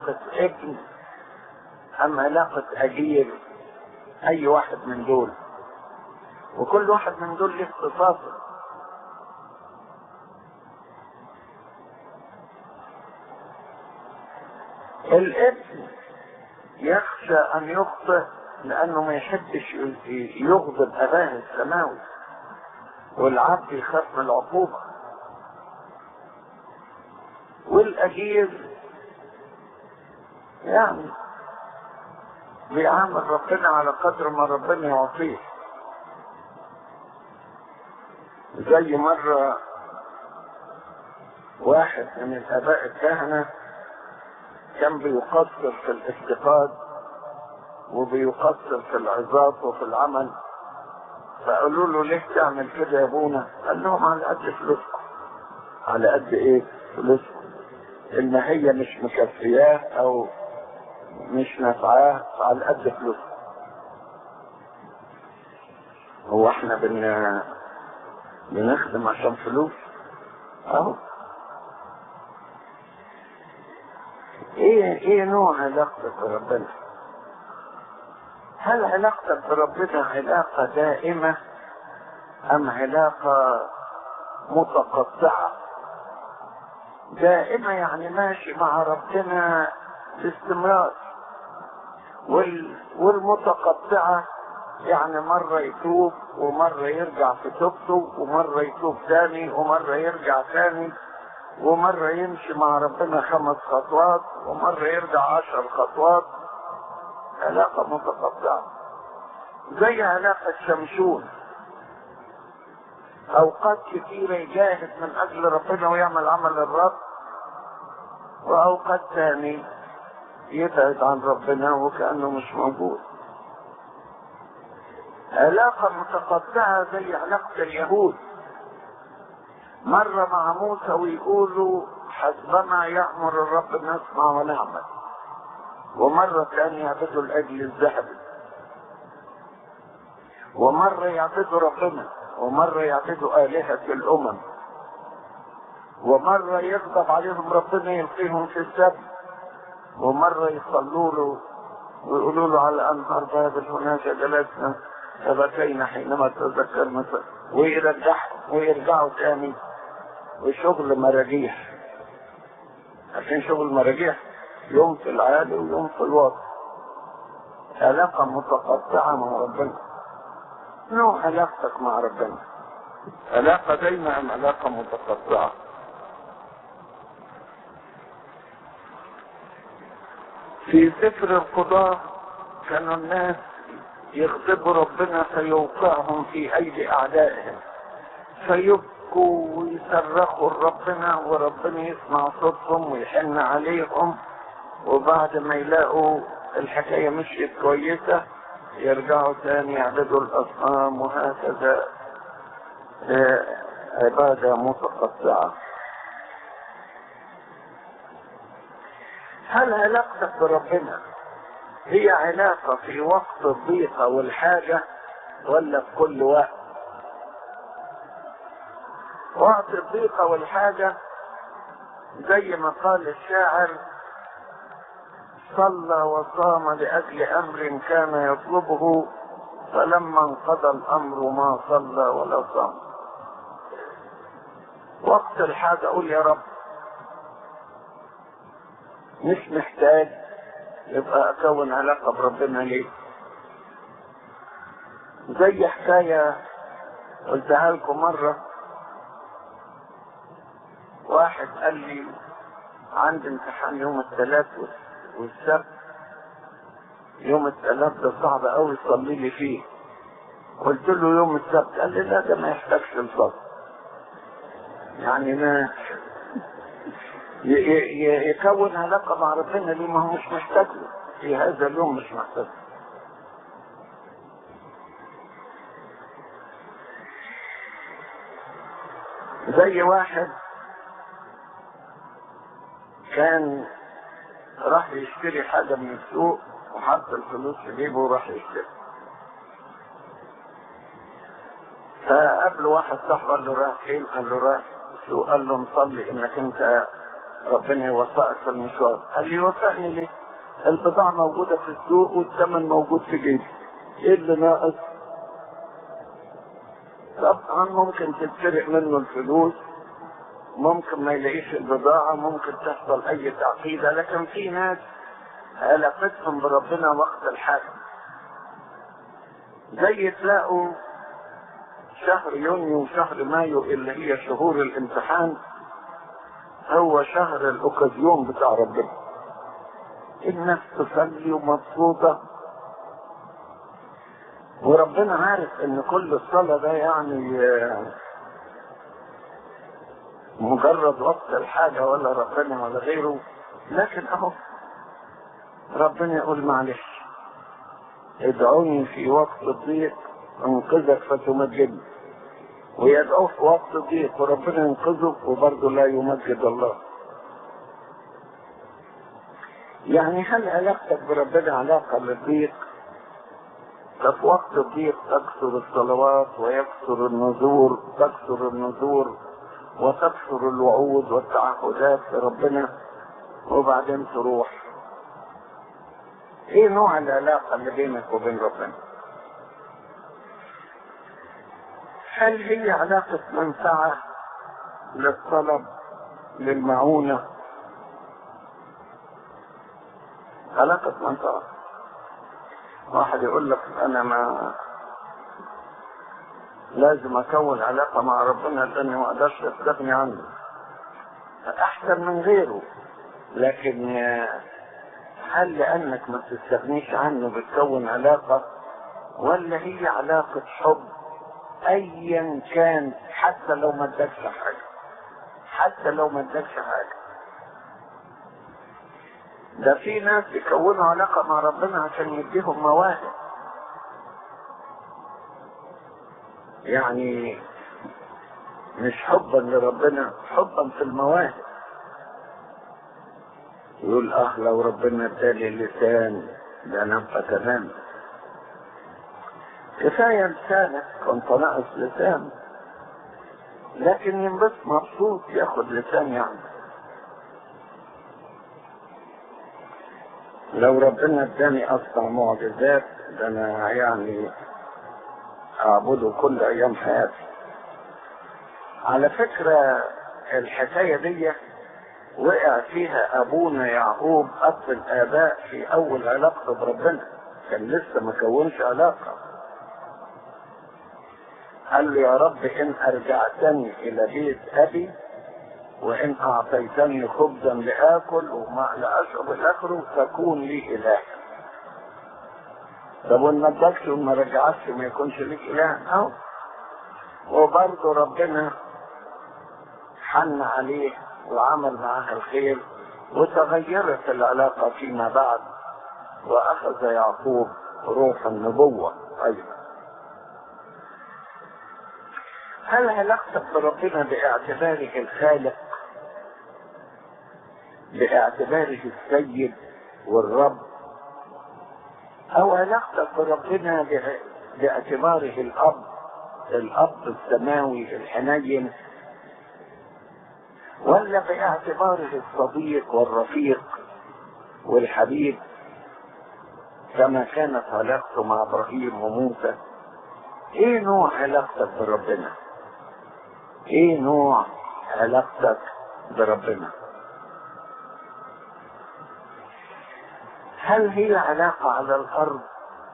ابن أم علاقة أجير أي واحد من دول وكل واحد من دول له اختصاصه الابن يخشى أن يخطئ لأنه ما يحبش يغضب أباه السماوي والعبد يخاف من العقوبة والأجير يعني بيعامل ربنا على قدر ما ربنا يعطيه زي مرة واحد من الآباء الكهنة كان بيقصر في الافتقاد وبيقصر في العظات وفي العمل فقالوا له ليه تعمل كده يا ابونا؟ قال لهم على قد فلوسكم على قد ايه؟ فلوسكم ان هي مش مكفياه او مش نافعاه على قد فلوسكم هو احنا بن بنخدم عشان فلوس اهو ايه ايه نوع علاقتك بربنا هل علاقتك بربنا علاقة دائمة ام علاقة متقطعة دائمة يعني ماشي مع ربنا باستمرار وال... والمتقطعة يعني مرة يتوب ومرة يرجع في توبته ومرة يتوب تاني ومرة يرجع تاني ومرة يمشي مع ربنا خمس خطوات ومرة يرجع عشر خطوات علاقة متقطعة زي علاقة شمشون أوقات كثيرة يجاهد من أجل ربنا ويعمل عمل الرب وأوقات ثاني يبعد عن ربنا وكأنه مش موجود علاقة متقطعة زي علاقة اليهود مرة مع موسى ويقولوا حسبما يأمر الرب نسمع ونعمل ومرة ثانية يعبدوا الأجل الذهبي ومرة يعبدوا ربنا ومرة يعبدوا آلهة الأمم ومرة يغضب عليهم ربنا يلقيهم في السبت ومرة يصلوا له ويقولوا له على أنهار بابل هناك جلسنا فبكينا حينما تذكرنا ويرجعوا ويرجعوا تاني وشغل مراجيح عشان شغل مراجيح يوم في العالي ويوم في الوسط علاقة متقطعة مع ربنا نوع علاقتك مع ربنا علاقة دايما أم علاقة متقطعة في سفر القضاء كانوا الناس يغضبوا ربنا فيوقعهم في ايدي اعدائهم فيبكوا ويصرخوا لربنا وربنا يسمع صوتهم ويحن عليهم وبعد ما يلاقوا الحكايه مشيت كويسه يرجعوا تاني يعبدوا الاصنام وهكذا عباده متقطعه هل علاقتك بربنا هي علاقة في وقت الضيقة والحاجة ولا في كل وقت وقت الضيقة والحاجة زي ما قال الشاعر صلى وصام لأجل أمر كان يطلبه فلما انقضى الأمر ما صلى ولا صام وقت الحاجة أقول يا رب مش محتاج يبقى اكون علاقه بربنا ليه زي حكايه قلتها لكم مره واحد قال لي عندي امتحان يوم الثلاث والسبت يوم الثلاث ده صعب قوي صلي لي فيه قلت له يوم السبت قال لي لا ده ما يحتاجش الصلاه يعني ما يكون علاقة مع ربنا ليه ما هو مش محتاج له في هذا اليوم مش محتاج زي واحد كان راح يشتري حاجة من السوق وحط الفلوس في جيبه وراح يشتري فقابله واحد صاحبه قال له رايح فين؟ قال له رايح السوق قال له نصلي انك انت ربنا يوفقك في المشوار قال لي يوفقني ليه البضاعة موجودة في السوق والثمن موجود في جيبي ايه اللي ناقص طبعا ممكن تتسرق منه الفلوس ممكن ما يلاقيش البضاعة ممكن تحصل أي تعقيدة لكن في ناس علاقتهم بربنا وقت الحاجة زي تلاقوا شهر يونيو وشهر مايو اللي هي شهور الامتحان هو شهر الأوكازيون بتاع ربنا الناس تصلي ومبسوطة وربنا عارف ان كل الصلاة ده يعني مجرد وقت الحاجة ولا ربنا ولا غيره لكن اهو ربنا يقول معلش ادعوني في وقت الضيق انقذك فتمجدني ويدعوه في وقت الضيق وربنا ينقذه وبرضه لا يمجد الله يعني هل علاقتك بربنا علاقة للضيق ففي وقت الضيق تكثر الصلوات ويكثر النذور تكثر النذور وتكثر الوعود والتعهدات لربنا وبعدين تروح ايه نوع العلاقة اللي بينك وبين ربنا هل هي علاقة منفعة للطلب للمعونة علاقة منفعة واحد يقول لك انا ما لازم اكون علاقة مع ربنا لاني ما اقدرش استغني عنه احسن من غيره لكن هل لانك ما تستغنيش عنه بتكون علاقة ولا هي علاقة حب ايا كان حتى لو ما ادكش حاجة حتى لو ما ادكش حاجة ده في ناس يكونوا علاقة مع ربنا عشان يديهم مواهب يعني مش حبا لربنا حبا في المواهب يقول اه لو ربنا ادالي لسان ده نبقى تمام كفاية لسانك كنت ناقص لسان لكن ينبسط مبسوط ياخد لسان يعني لو ربنا اداني اصنع معجزات ده انا يعني اعبده كل ايام حياتي على فكرة الحكاية دي وقع فيها ابونا يعقوب اب الاباء في اول علاقته بربنا كان لسه ما كونش علاقة قال له يا رب ان ارجعتني الى بيت ابي وان اعطيتني خبزا لاكل وماء لاشرب الاخر تكون لي اله طب وان ما ادكش وما رجعتش ما يكونش ليك اله اهو وبرضه ربنا حن عليه وعمل معاه الخير وتغيرت العلاقة فيما بعد وأخذ يعقوب روح النبوة أيضا هل علاقتك بربنا باعتباره الخالق باعتباره السيد والرب او علاقتك بربنا باعتباره الاب الاب السماوي الحنين ولا باعتباره الصديق والرفيق والحبيب كما كانت علاقته مع ابراهيم وموسى ايه نوع علاقتك بربنا ايه نوع علاقتك بربنا هل هي علاقة على الارض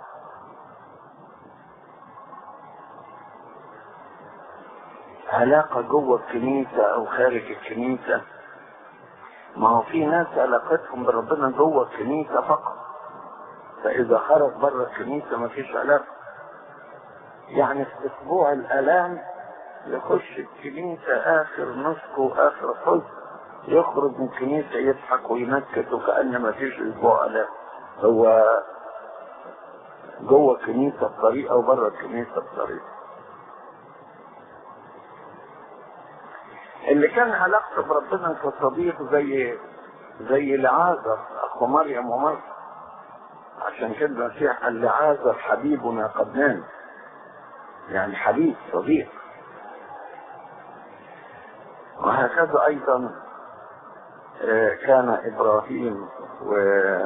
علاقة جوه الكنيسة او خارج الكنيسة ما هو في ناس علاقتهم بربنا جوه الكنيسة فقط فاذا خرج بره الكنيسة ما فيش علاقة يعني في اسبوع الالام يخش الكنيسة اخر نسك واخر حزن يخرج من الكنيسة يضحك وينكت وكأن ما فيش اسبوع الام هو جوه الكنيسة بطريقة وبره الكنيسة بطريقة اللي كان علاقته بربنا كصديق زي زي لعازر اخو مريم ومريم عشان كده المسيح قال لعازر حبيبنا قد نام يعني حبيب صديق وهكذا ايضا كان إبراهيم و